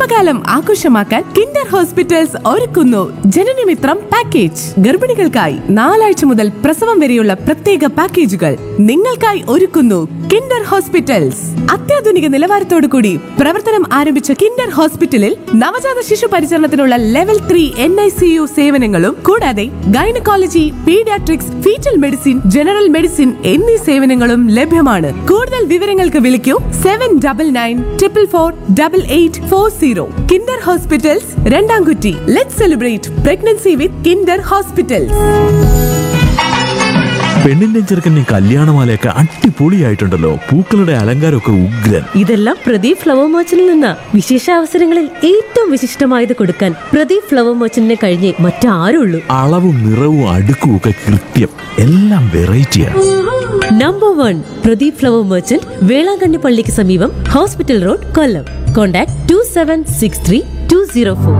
ഗർഭകാലം ആഘോഷമാക്കാൻ Kinder hospitals ഒരുക്കുന്നു ജനനമിത്രം പാക്കേജ് ഗർഭിണികൾക്കായി നാലാഴ്ച മുതൽ പ്രസവം വരെയുള്ള പ്രത്യേക പാക്കേജുകൾ നിങ്ങൾക്കായി ഒരുക്കുന്നു കിൻഡർ ഹോസ്പിറ്റൽസ് അത്യാധുനിക നിലവാരത്തോടു കൂടി പ്രവർത്തനം ആരംഭിച്ച കിൻഡർ ഹോസ്പിറ്റലിൽ നവജാത ശിശു പരിചരണത്തിനുള്ള level three N I C U സേവനങ്ങളും കൂടാതെ gynaecology paediatrics fetal medicine general medicine എന്നീ സേവനങ്ങളും ലഭ്യമാണ് കൂടുതൽ വിവരങ്ങൾക്ക് വിളിക്കൂ seven double nine triple four double eight four zero kinder hospitals Randamkutty let celebrate pregnancy with kinder hospitals പെണ്ണിന്റെ ചെറുക്കൻ്റെ കല്യാണമാലയൊക്കെ അടിപൊളിയായിട്ടുണ്ടല്ലോ പൂക്കളുടെ അലങ്കാരമൊക്കെ ഉഗ്രൻ ഇതെല്ലാം പ്രദീപ് ഫ്ലവർ മർച്ചന്റിൽ നിന്ന വിശേഷ അവസരങ്ങളിൽ ഏറ്റവും വിശിഷ്ടമായത് കൊടുക്കാൻ പ്രദീപ് ഫ്ലവർ മർച്ചന്റിനെ കഴിഞ്ഞേ മറ്റാരുള്ളൂ അളവും നിറവും അടുക്കും ഒക്കെ കൃത്യം എല്ലാം വെറൈറ്റിയാണ് number one Pradeep flower merchant Velankanni പള്ളിക്ക് സമീപം hospital road Kollam contact two seven six three two zero four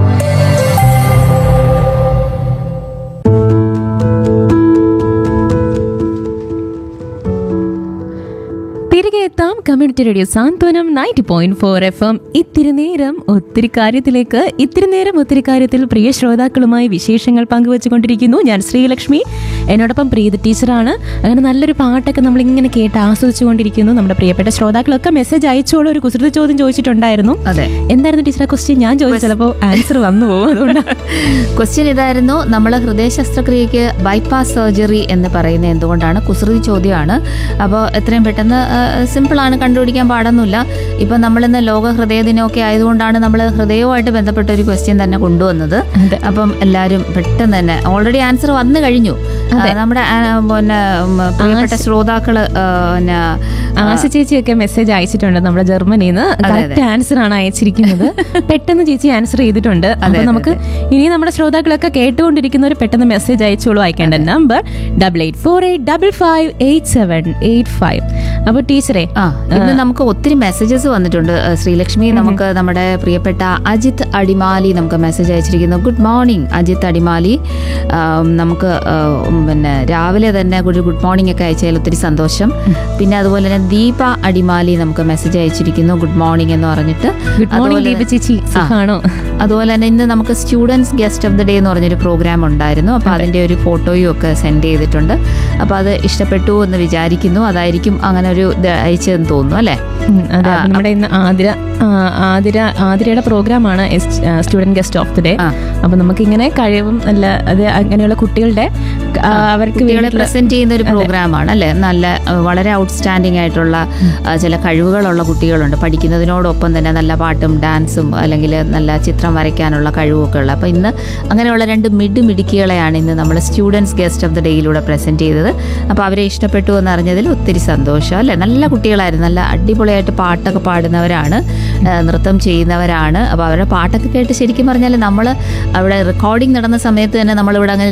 തിരികെ എത്താം community radio Santhwanam ninety point four F M ഇത്തിരി നേരം ഒത്തിരി കാര്യത്തിലേക്ക് ഇത്തിരി നേരം ഒത്തിരി കാര്യത്തിൽ പ്രിയ ശ്രോതാക്കളുമായി വിശേഷങ്ങൾ പങ്കുവച്ചുകൊണ്ടിരിക്കുന്നു ഞാൻ ശ്രീലക്ഷ്മി എന്നോടൊപ്പം പ്രീതി ടീച്ചറാണ് അങ്ങനെ നല്ലൊരു പാട്ടൊക്കെ നമ്മൾ ഇങ്ങനെ കേട്ട് ആസ്വദിച്ചുകൊണ്ടിരിക്കുന്നു നമ്മുടെ പ്രിയപ്പെട്ട ശ്രോതാക്കളൊക്കെ മെസ്സേജ് അയച്ചോളൂ ഒരു കുസൃതി ചോദ്യം ചോദിച്ചിട്ടുണ്ടായിരുന്നു അതെ എന്തായിരുന്നു ടീച്ചർ ക്വസ്റ്റ്യൻ ഞാൻ ചോദിച്ചു ചിലപ്പോൾ ആൻസർ വന്നു പോകും അതുകൊണ്ടാണ് ക്വസ്റ്റ്യൻ ഇതായിരുന്നു നമ്മൾ ഹൃദയ ശസ്ത്രക്രിയക്ക് ബൈപ്പാസ് സർജറി എന്ന് പറയുന്നത് എന്തുകൊണ്ടാണ് കുസൃതി ചോദ്യമാണ് അപ്പോൾ എത്രയും പെട്ടെന്ന് സിമ്പിളാണ് കണ്ടുപിടിക്കാൻ പാടൊന്നുമില്ല ഇപ്പം നമ്മളിന്ന് ലോക ഹൃദയ ദിനമൊക്കെ ആയതുകൊണ്ടാണ് നമ്മൾ ഹൃദയവുമായിട്ട് ബന്ധപ്പെട്ട ഒരു ക്വസ്റ്റ്യൻ തന്നെ കൊണ്ടുവന്നത് അതെ. അപ്പം എല്ലാവരും പെട്ടെന്ന് തന്നെ ഓൾറെഡി ആൻസർ വന്നു കഴിഞ്ഞു ആ, നമ്മുടെ ആ, പിന്നെ ഉം, പ്രിയപ്പെട്ട ശ്രോതാക്കള് ആ, പിന്നെ ആശ ചേച്ചിയൊക്കെ മെസ്സേജ് അയച്ചിട്ടുണ്ട് നമ്മുടെ ജർമ്മനിയിൽ നിന്ന് കറക്റ്റ് ആൻസർ ആണ് അയച്ചിരിക്കുന്നത് പെട്ടെന്ന് ചേച്ചി ആൻസർ ചെയ്തിട്ടുണ്ട് അപ്പൊ നമുക്ക് ഇനി നമ്മുടെ ശ്രോതാക്കളൊക്കെ കേട്ടുകൊണ്ടിരിക്കുന്നവർ പെട്ടെന്ന് മെസ്സേജ് അയച്ചോളൂ അയക്കേണ്ട number double eight four eight double five eight seven eight five അപ്പൊ ടീച്ചറെ ആ ഇന്ന് നമുക്ക് ഒത്തിരി മെസ്സേജസ് വന്നിട്ടുണ്ട് ഏഹ് ശ്രീലക്ഷ്മി നമുക്ക് നമ്മുടെ പ്രിയപ്പെട്ട അജിത് അടിമാലി നമുക്ക് മെസ്സേജ് അയച്ചിരിക്കുന്നു ഗുഡ് മോർണിംഗ് അജിത് അടിമാലി ആം, നമുക്ക് ആഹ്, ഉം, പിന്നെ രാവിലെ തന്നെ ഒരു ഗുഡ് മോർണിംഗ് ഒക്കെ അയച്ചതിൽ ഒത്തിരി സന്തോഷം പിന്നെ അതുപോലെ തന്നെ ദീപ അടിമാലി നമുക്ക് മെസ്സേജ് അയച്ചിരിക്കുന്നു ഗുഡ് മോർണിംഗ് എന്ന് പറഞ്ഞിട്ട് ഗുഡ് മോർണിംഗ് അതുപോലെ- ദീപ ചേച്ചി ആ. സുഖാണോ അതുപോലെ തന്നെ ഇന്ന് നമുക്ക് students guest of the day എന്ന് പറഞ്ഞൊരു പ്രോഗ്രാം ഉണ്ടായിരുന്നു അപ്പോൾ അതിൻ്റെ ഒരു ഫോട്ടോയും ഒക്കെ സെൻഡ് ചെയ്തിട്ടുണ്ട് അപ്പോൾ അത് ഇഷ്ടപ്പെട്ടു എന്ന് വിചാരിക്കുന്നു അതായിരിക്കും അങ്ങനെ ഒരു ഇത് അയച്ചതെന്ന് തോന്നുന്നു അല്ലേ ഉം, അതെ അപ്പൊ നമ്മുടെ ഇന്ന് ആതിര ആ, ആതിര ആതിരയുടെ പ്രോഗ്രാമാണ് student guest of the day ആ. അപ്പൊ നമുക്ക് ഇങ്ങനെ കഴിവും നല്ല അത് അങ്ങനെയുള്ള കുട്ടികളുടെ ആ, അവർക്ക് കുട്ടികളെ വേണ്ടിയിട്ടുള്ള- പ്രസന്റ് ചെയ്യുന്ന ഒരു പ്രോഗ്രാമാണ് അല്ലേ നല്ല അഹ് വളരെ ഔട്ട്സ്റ്റാൻഡിംഗ് ആയിട്ടുള്ള അഹ് ചില കഴിവുകളുള്ള കുട്ടികളുണ്ട് പഠിക്കുന്നതിനോടൊപ്പം തന്നെ നല്ല പാട്ടും ഡാൻസും അല്ലെങ്കിൽ നല്ല ചിത്രം വരയ്ക്കാനുള്ള കഴിവൊക്കെ ഉള്ള അപ്പോൾ ഇന്ന് അങ്ങനെയുള്ള രണ്ട് മിഡ് മിടുക്കികളെയാണ് ഇന്ന് നമ്മൾ സ്റ്റുഡൻസ് ഗസ്റ്റ് ഓഫ് ദി ഡേയിലൂടെ പ്രസന്റ് ചെയ്തത് അപ്പോൾ അവരെ ഇഷ്ടപ്പെട്ടു എന്ന് അറിഞ്ഞതിൽ ഒത്തിരി സന്തോഷം അല്ലേ നല്ല കുട്ടികളായിരുന്നു നല്ല അടിപൊളിയായിട്ട് പാട്ടൊക്കെ പാടുന്നവരാണ് അഹ് നൃത്തം ചെയ്യുന്നവരാണ് അപ്പോൾ അവരുടെ പാട്ടൊക്കെ കേട്ട് ശരിക്കും പറഞ്ഞാൽ നമ്മൾ അവിടെ റെക്കോർഡിംഗ് നടന്ന സമയത്ത് തന്നെ നമ്മളിവിടെ അങ്ങനെ